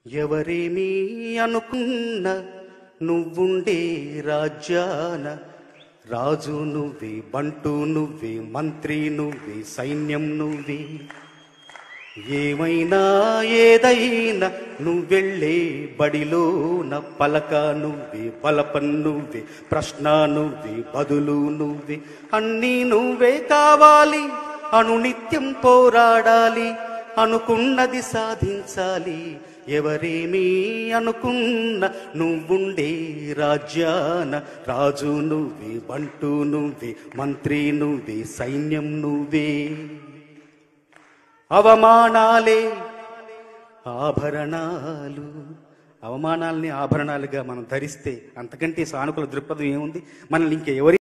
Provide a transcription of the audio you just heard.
ఎవరేమీ అనుకున్న నువ్వుండే రాజ్యాన రాజు నువ్వే బంటు నువ్వే మంత్రి నువ్వే సైన్యం నువ్వే ఏమైనా ఏదైనా నువ్వెళ్ళే బడిలోన పలక నువ్వే పలపన్ నువ్వే ప్రశ్న నువ్వే బదులు నువ్వే అన్నీ నువ్వే కావాలి అనునిత్యం పోరాడాలి అనుకున్నది సాధించాలి ఎవరేమీ అనుకున్న నువ్వుండే రాజ్యాన రాజు నువ్వే బంటు నువ్వే మంత్రి నువ్వే సైన్యం నువ్వే అవమానాలే ఆభరణాలు అవమానాల్ని ఆభరణాలుగా మనం ధరిస్తే అంతకంటే సానుకూల దృక్పథం ఏముంది మనల్ని ఇంకెవరి